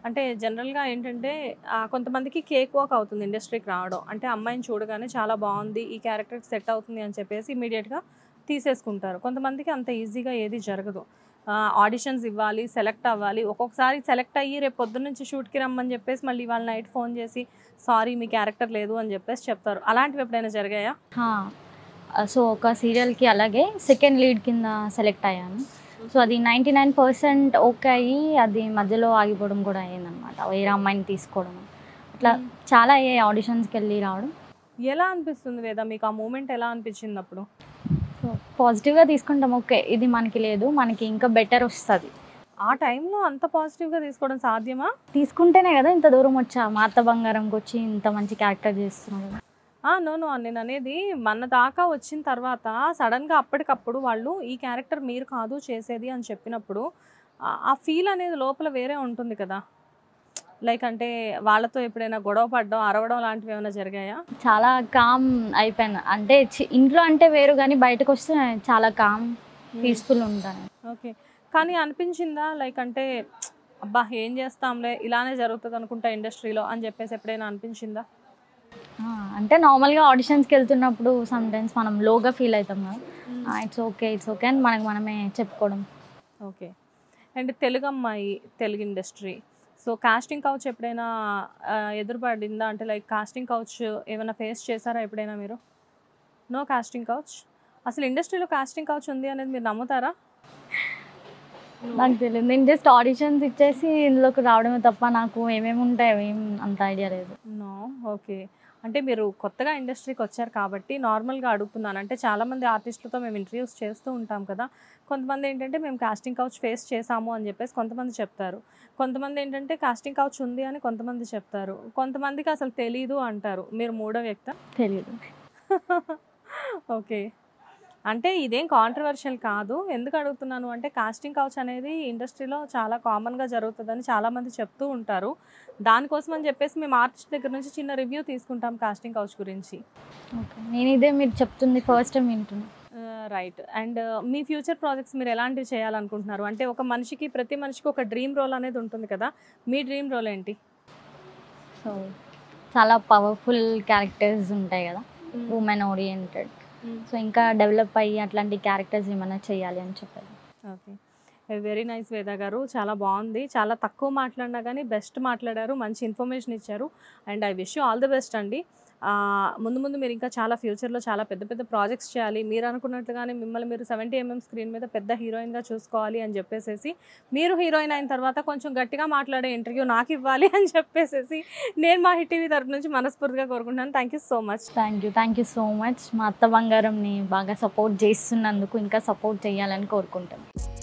అంటే జనరల్గా ఏంటంటే ఆ, కొంతమందికి కేక్ వాక్ అవుతుంది ఇండస్ట్రీకి రావడం అంటే అమ్మాయిని చూడగానే చాలా బాగుంది ఈ క్యారెక్టర్కి సెట్ అవుతుంది అని చెప్పేసి ఇమీడియట్గా తీసేసుకుంటారు కొంతమందికి అంత ఈజీగా ఏది జరగదు ఆడిషన్స్ ఇవ్వాలి సెలెక్ట్ అవ్వాలి ఒక్కొక్కసారి సెలెక్ట్ అయ్యి రేపు పొద్దున్న నుంచి షూట్కి రమ్మని చెప్పేసి మళ్ళీ వాళ్ళ నైట్ ఫోన్ చేసి సారీ మీ క్యారెక్టర్ లేదు అని చెప్పేసి చెప్తారు అలాంటివి ఎప్పుడైనా జరిగాయా సో ఒక సీరియల్కి అలాగే సెకండ్ లీడ్ కింద సెలెక్ట్ అయ్యాను సో అది నైంటీ నైన్ పర్సెంట్ ఓకే అయ్యి అది మధ్యలో ఆగిపోవడం కూడా అయ్యిందనమాట వేరే అమ్మాయిని తీసుకోవడం అట్లా చాలా అయ్యాయి ఆడిషన్స్కి వెళ్ళి రావడం ఎలా అనిపిస్తుంది వేదా మీకు ఆ మూమెంట్ ఎలా అనిపించింది అప్పుడు సో పాజిటివ్గా తీసుకుంటాం ఓకే ఇది మనకి లేదు మనకి ఇంకా బెటర్ వస్తుంది ఆ టైంలో అంత పాజిటివ్గా తీసుకోవడం సాధ్యమా తీసుకుంటేనే కదా ఇంత దూరం వచ్చా మా అత్త బంగారంకి వచ్చి ఇంత మంచి క్యారెక్టర్ చేస్తున్నాడు ఆ నో నో నేను అనేది మన దాకా వచ్చిన తర్వాత సడన్గా అప్పటికప్పుడు వాళ్ళు ఈ క్యారెక్టర్ మీరు కాదు చేసేది అని చెప్పినప్పుడు ఆ- ఆ ఫీల్ అనేది లోపల వేరే ఉంటుంది కదా లైక్ అంటే వాళ్ళతో ఎప్పుడైనా గొడవ పడడం అరవడం లాంటివి ఏమైనా జరిగాయా చాలా కామ్ అయిపోయాను అంటే చి- ఇంట్లో అంటే వేరు కానీ బయటకు వస్తే చాలా కామ్ పీస్ఫుల్ ఉంటాను ఓకే కానీ అనిపించిందా లైక్ అంటే అబ్బా ఏం చేస్తాంలే ఇలానే జరుగుతుంది అనుకుంటా ఇండస్ట్రీలో అని చెప్పేసి ఎప్పుడైనా అనిపించిందా ఆ, అంటే నార్మల్గా ఆడిషన్స్కి వెళ్తున్నప్పుడు సమ్ టైమ్స్ మనం లోగా ఫీల్ అవుతాం కదా ఇట్స్ ఓకే ఇట్స్ ఓకే అని మనకు మనమే చెప్పుకోవడం ఓకే అండ్ తెలుగు అమ్మాయి Telugu industry so casting couch ఎప్పుడైనా ఆ, ఎదురుపడిందా అంటే లైక్ కాస్టింగ్ కౌచ్ ఏమైనా ఫేస్ చేశారా ఎప్పుడైనా మీరు నో కాస్టింగ్ కౌచ్ అసలు ఇండస్ట్రీలో కాస్టింగ్ కౌచ్ ఉంది అనేది మీరు నమ్ముతారా నాకు తెలియదు నేను జస్ట్ ఆడిషన్స్ ఇచ్చేసి ఇందులోకి రావడమే తప్ప నాకు ఏమేమి ఉంటాయో ఏం అంత ఐడియా లేదు నో ఓకే అంటే మీరు కొత్తగా ఇండస్ట్రీకి వచ్చారు కాబట్టి నార్మల్గా అడుగుతున్నాను అంటే చాలామంది ఆర్టిస్టులతో మేము ఇంటర్వ్యూస్ చేస్తూ ఉంటాం కదా కొంతమంది ఏంటంటే మేము కాస్టింగ్ కౌచ్ ఫేస్ చేసాము అని చెప్పేసి కొంతమంది చెప్తారు కొంతమంది ఏంటంటే కాస్టింగ్ కౌచ్ ఉంది అని కొంతమంది చెప్తారు కొంతమందికి అసలు తెలీదు అంటారు మీరు మూడో వ్యక్త తెలియదు ఓకే అంటే ఇదేం కాంట్రవర్షియల్ కాదు ఎందుకు అడుగుతున్నాను అంటే కాస్టింగ్ కౌచ్ అనేది ఇండస్ట్రీలో చాలా కామన్గా జరుగుతుందని చాలామంది చెప్తూ ఉంటారు దానికోసం అని చెప్పేసి మేము ఆర్టిస్ట్ దగ్గర నుంచి చిన్న రివ్యూ తీసుకుంటాం కాస్టింగ్ కౌచ్ గురించి ఓకే నేను ఇదే మీరు చెప్తుంది ఫస్ట్ టైం వింటున్నాను రైట్ అండ్ మీ ఫ్యూచర్ ప్రాజెక్ట్స్ మీరు ఎలాంటివి చేయాలనుకుంటున్నారు అంటే ఒక మనిషికి ప్రతి మనిషికి ఒక డ్రీమ్ రోల్ అనేది ఉంటుంది కదా మీ డ్రీమ్ రోల్ ఏంటి సో చాలా పవర్ఫుల్ క్యారెక్టర్స్ ఉంటాయి కదా ఉమెన్ ఓరియంటెడ్ సో ఇంకా డెవలప్ అయ్యి అట్లాంటి క్యారెక్టర్స్ ఏమైనా చేయాలి అని చెప్పారు ఓకే వెరీ నైస్ వేద గారు చాలా బాగుంది చాలా తక్కువ మాట్లాడినా కానీ బెస్ట్ మాట్లాడారు మంచి ఇన్ఫర్మేషన్ ఇచ్చారు and I wish you all the best అండి ఆ, ముందు ముందు మీరు ఇంకా చాలా ఫ్యూచర్లో చాలా పెద్ద పెద్ద ప్రాజెక్ట్స్ చేయాలి మీరు అనుకున్నట్లుగానే మిమ్మల్ని మీరు సెవెంటీ ఎంఎం స్క్రీన్ మీద పెద్ద హీరోయిన్గా చూసుకోవాలి అని చెప్పేసేసి మీరు హీరోయిన్ అయిన తర్వాత కొంచెం గట్టిగా మాట్లాడే ఇంటర్వ్యూ నాకు ఇవ్వాలి అని చెప్పేసేసి నేను మా హిట్ టీవీ తరపు నుంచి మనస్ఫూర్తిగా కోరుకుంటున్నాను thank you so much thank you thank you so much మా అత్త బంగారంని బాగా సపోర్ట్ చేస్తున్నందుకు ఇంకా సపోర్ట్ చేయాలని కోరుకుంటాను